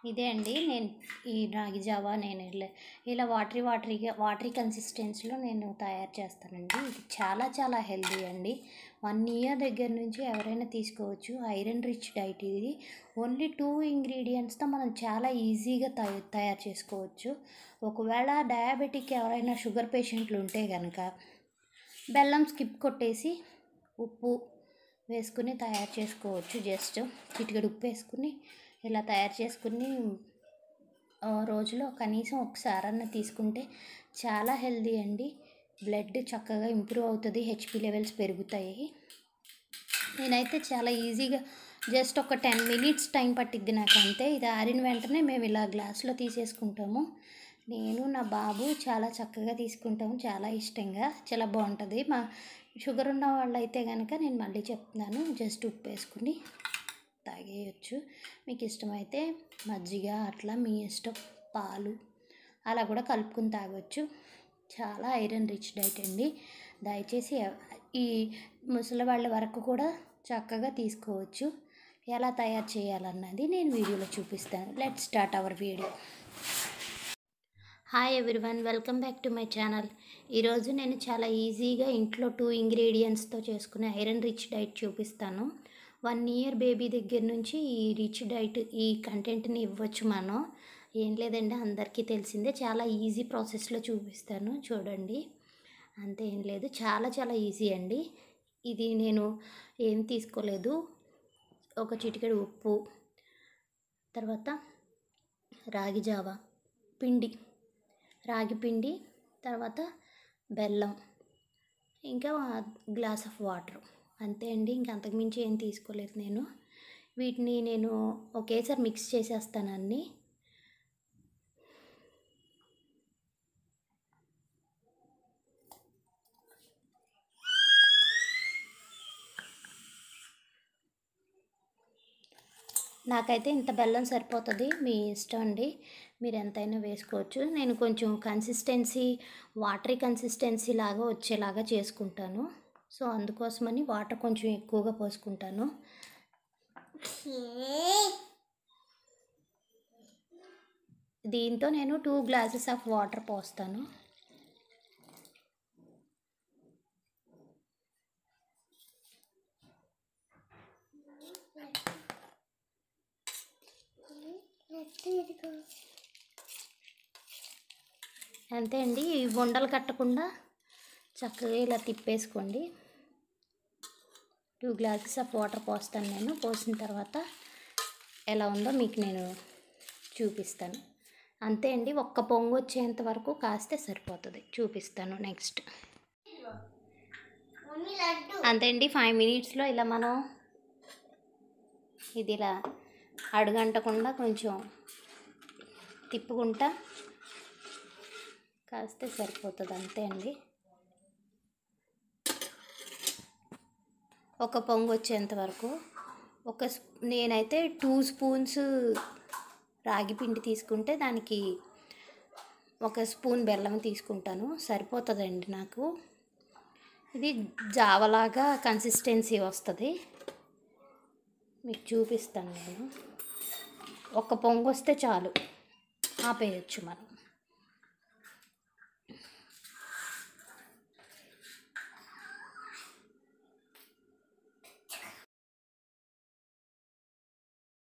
ఇదే అండి నేను ఈ రాగి జావా నేను ఇలా ఇలా వాటరీ వాటరీగా వాటరీ కన్సిస్టెన్సీలో నేను తయారు చేస్తానండి ఇది చాలా చాలా హెల్దీ అండి వన్ ఇయర్ దగ్గర నుంచి ఎవరైనా తీసుకోవచ్చు ఐరన్ రిచ్ డైట్ ఇది ఓన్లీ టూ ఇంగ్రీడియంట్స్తో మనం చాలా ఈజీగా తయ తయారు చేసుకోవచ్చు ఒకవేళ డయాబెటిక్ ఎవరైనా షుగర్ పేషెంట్లు ఉంటే కనుక బెల్లం స్కిప్ కొట్టేసి ఉప్పు వేసుకుని తయారు చేసుకోవచ్చు జస్ట్ చిటికెడు ఉప్పు వేసుకుని ఇలా తయారు చేసుకుని ఆ, రోజులో కనీసం ఒకసారన్నా తీసుకుంటే చాలా హెల్దీ అండి బ్లడ్ చక్కగా ఇంప్రూవ్ అవుతుంది హెచ్పి లెవెల్స్ పెరుగుతాయి నేనైతే చాలా ఈజీగా జస్ట్ ఒక టెన్ మినిట్స్ టైం పట్టిద్ది నాకు అంతే ఇది ఆరిన వెంటనే మేము ఇలా గ్లాస్లో తీసేసుకుంటాము నేను నా బాబు చాలా చక్కగా తీసుకుంటాము చాలా ఇష్టంగా చాలా బాగుంటుంది మా షుగర్ ఉన్న వాళ్ళు అయితే కనుక నేను మళ్ళీ చెప్తున్నాను జస్ట్ ఉప్పు వేసుకుని తాగేయచ్చు మీకు ఇష్టమైతే మజ్జిగ అట్లా మీ ఇష్టం పాలు అలా కూడా కలుపుకుని తాగొచ్చు చాలా ఐరన్ రిచ్ డైట్ అండి దయచేసి ఎవ- ఈ ముసలి వాళ్ళ వరకు కూడా చక్కగా తీసుకోవచ్చు ఎలా తయారు చేయాలన్నది నేను వీడియోలో చూపిస్తాను let start our video hi everyone welcome back to my channel ఈరోజు నేను చాలా ఈజీగా ఇంట్లో టూ ఇంగ్రీడియంట్స్తో చేసుకునే ఐరన్ రిచ్ డైట్ చూపిస్తాను వన్ ఇయర్ బేబీ దగ్గర నుంచి ఈ రిచ్ డైట్ ఈ కంటెంట్ని ఇవ్వచ్చు మనం ఏం లేదండి అందరికీ తెలిసిందే చాలా ఈజీ ప్రాసెస్లో చూపిస్తాను చూడండి అంతే ఏం లేదు చాలా చాలా ఈజీ అండి ఇది నేను ఏం తీసుకోలేదు ఒక చిటికెడు ఉప్పు తర్వాత రాగి జావా పిండి రాగి పిండి తర్వాత బెల్లం ఇంకా గ్లాస్ ఆఫ్ వాటర్ అంతే అండి ఇంక అంతకుమించి ఏం తీసుకోలేదు నేను వీటిని నేను ఒకేసారి మిక్స్ చేసేస్తాను అన్నీ నాకైతే ఇంత బెల్లం సరిపోతుంది మీ ఇష్టం అండి మీరు ఎంతైనా వేసుకోవచ్చు నేను కొంచెం కన్సిస్టెన్సీ వాటరీ కన్సిస్టెన్సీ లాగా వచ్చేలాగా చేసుకుంటాను సో అందుకోసమని వాటర్ కొంచెం ఎక్కువగా పోసుకుంటాను దీంతో నేను టూ గ్లాసెస్ ఆఫ్ వాటర్ పోస్తాను అంతే అండి ఈ ఉండలు కట్టకుండా చక్కగా ఇలా తిప్పేసుకోండి టూ గ్లాసెస్ ఆఫ్ వాటర్ పోస్తాను నేను పోసిన తర్వాత ఎలా ఉందో మీకు నేను చూపిస్తాను అంతే అండి ఒక్క పొంగు వచ్చేంత వరకు కాస్తే సరిపోతుంది చూపిస్తాను నెక్స్ట్ అంతే అండి ఫైవ్ మినిట్స్లో ఇలా మనం ఇది ఇలా అడుగంటకుండా కొంచెం తిప్పుకుంటా కాస్తే సరిపోతుంది అంతే అండి ఒక పొంగు వచ్చేంత వరకు ఒక స్పూ- నేనైతే టూ స్పూన్స్ రాగి పిండి తీసుకుంటే దానికి ఒక స్పూన్ బెల్లం తీసుకుంటాను సరిపోతుందండి నాకు ఇది జావలాగా కన్సిస్టెన్సీ వస్తుంది మీకు చూపిస్తాను నేను ఒక పొంగు వస్తే చాలు ఆపేయచ్చు మనం